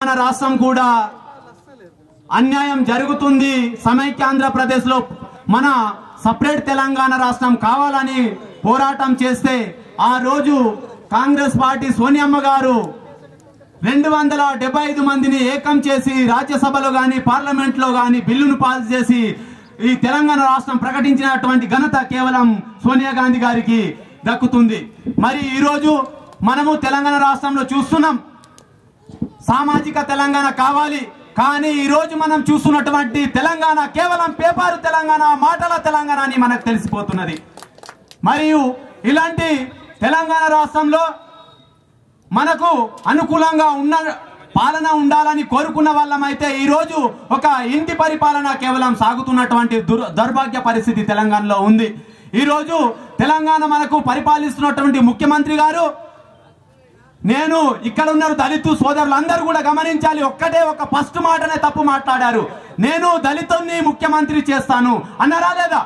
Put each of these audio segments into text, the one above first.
మన రాష్ట్రం కూడా అన్యాయం జరుగుతుంది సమైక్య ఆంధ్రప్రదేశ్ లో మన సపరేట్ తెలంగాణ రాష్ట్రం కావాలని పోరాటం చేస్తే ఆ రోజు కాంగ్రెస్ పార్టీ సోనియమ్మ గారు రెండు వందల డెబ్బై ఐదు మందిని ఏకం చేసి రాజ్యసభలో గాని పార్లమెంట్ లో గాని బిల్లును పాస్ చేసి ఈ తెలంగాణ రాష్ట్రం ప్రకటించినటువంటి ఘనత కేవలం సోనియా గాంధీ గారికి దక్కుతుంది మరి ఈ రోజు మనము తెలంగాణ రాష్ట్రంలో చూస్తున్నాం సామాజిక తెలంగాణ కావాలి కానీ ఈ రోజు మనం చూస్తున్నటువంటి తెలంగాణ కేవలం పేపర్ తెలంగాణ మాటల తెలంగాణ అని మనకు తెలిసిపోతున్నది మరియు ఇలాంటి తెలంగాణ రాష్ట్రంలో మనకు అనుకూలంగా ఉన్న పాలన ఉండాలని కోరుకున్న వాళ్ళమైతే ఈ రోజు ఒక ఇంటి పరిపాలన కేవలం సాగుతున్నటువంటి దుర్ దౌర్భాగ్య పరిస్థితి తెలంగాణలో ఉంది ఈ రోజు తెలంగాణ మనకు పరిపాలిస్తున్నటువంటి ముఖ్యమంత్రి గారు నేను ఇక్కడ ఉన్న దళితు సోదరులందరూ కూడా గమనించాలి ఒక్కటే ఒక ఫస్ట్ మాటనే తప్పు మాట్లాడారు నేను దళితుల్ని ముఖ్యమంత్రి చేస్తాను అన్నారా లేదా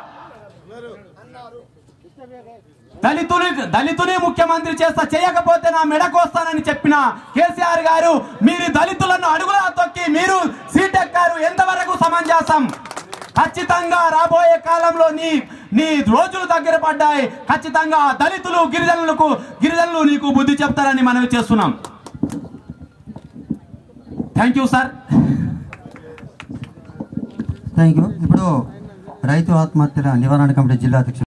దళితుని దళితుని ముఖ్యమంత్రి చేస్తా చేయకపోతే నా మెడకు వస్తానని చెప్పిన కేసీఆర్ గారు మీరు దళితులను అడుగులా తొక్కి మీరు సీటెక్కారు ఎంతవరకు సమంజసం ఖచ్చితంగా రాబోయే కాలంలో నీ నీ రోజులు దగ్గర పడ్డాయి ఖచ్చితంగా దళితులు గిరిజనులకు గిరిజనులు నీకు బుద్ధి చెప్తారని మనవి చేస్తున్నాం thank you sir thank you ఇప్పుడు రైతు ఆత్మహత్యల నివారణ కమిటీ జిల్లా అధ్యక్షుడు